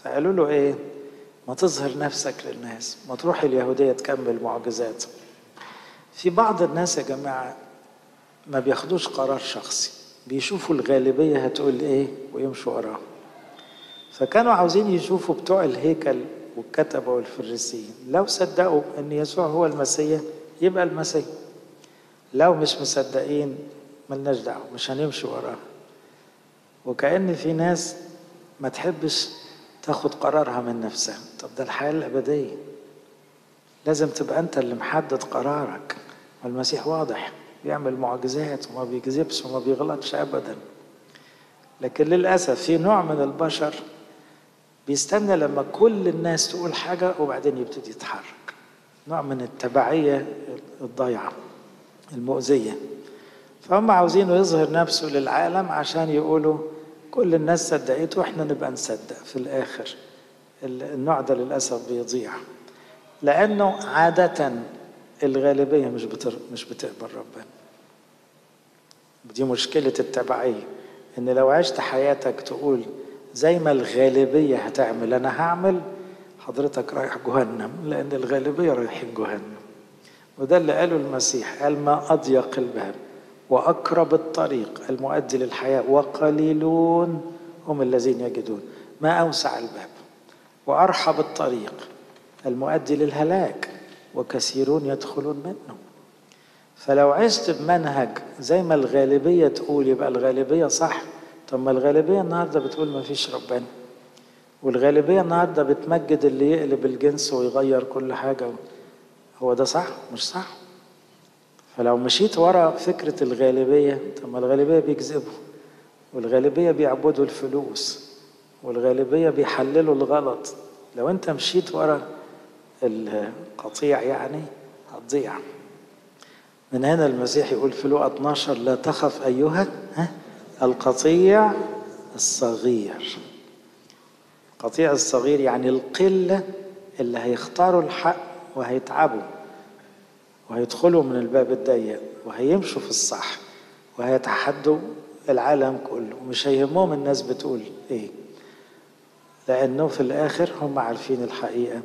فقالوا له ايه ما تظهر نفسك للناس ما تروح اليهودية تكمل معجزات في بعض الناس يا جماعة ما بياخدوش قرار شخصي بيشوفوا الغالبية هتقول ايه ويمشوا وراها فكانوا عاوزين يشوفوا بتوع الهيكل والكتبة والفريسيين لو صدقوا ان يسوع هو المسيح يبقى المسيح لو مش مصدقين ملناش دعوة مش هنمشي وراه وكأن في ناس ما تحبش تاخد قرارها من نفسها طب ده الحياة الأبدية لازم تبقى أنت اللي محدد قرارك والمسيح واضح بيعمل معجزات وما بيكذبش وما بيغلطش أبدا لكن للأسف في نوع من البشر بيستنى لما كل الناس تقول حاجة وبعدين يبتدي يتحرك نوع من التبعية الضيعة المؤذية فهم عاوزينه يظهر نفسه للعالم عشان يقولوا كل الناس صدقته واحنا نبقى نصدق في الآخر النوع ده للأسف بيضيع لأنه عادة الغالبية مش بتر... مش بتقبل ربنا دي مشكلة التبعية إن لو عشت حياتك تقول زي ما الغالبية هتعمل أنا هعمل حضرتك رايح جهنم لأن الغالبية رايحين جهنم وده اللي قاله المسيح قال ما أضيق الباب وأقرب الطريق المؤدي للحياة وقليلون هم الذين يجدون ما أوسع الباب وأرحب الطريق المؤدي للهلاك وكثيرون يدخلون منه فلو عشت بمنهج زي ما الغالبية تقول يبقى الغالبية صح طب ما الغالبية النهاردة بتقول ما فيش ربنا والغالبية النهاردة بتمجد اللي يقلب الجنس ويغير كل حاجة هو ده صح مش صح فلو مشيت ورا فكرة الغالبية طب ما الغالبية بيكذبوا والغالبية بيعبدوا الفلوس والغالبية بيحللوا الغلط لو انت مشيت ورا القطيع يعني هتضيع من هنا المسيح يقول في لقى 12 لا تخف أيها القطيع الصغير القطيع الصغير يعني القلة اللي هيختاروا الحق وهيتعبوا وهيدخلوا من الباب الضيق وهيمشوا في الصح وهيتحدوا العالم كله ومش هيهمهم الناس بتقول ايه لانه في الاخر هم عارفين الحقيقه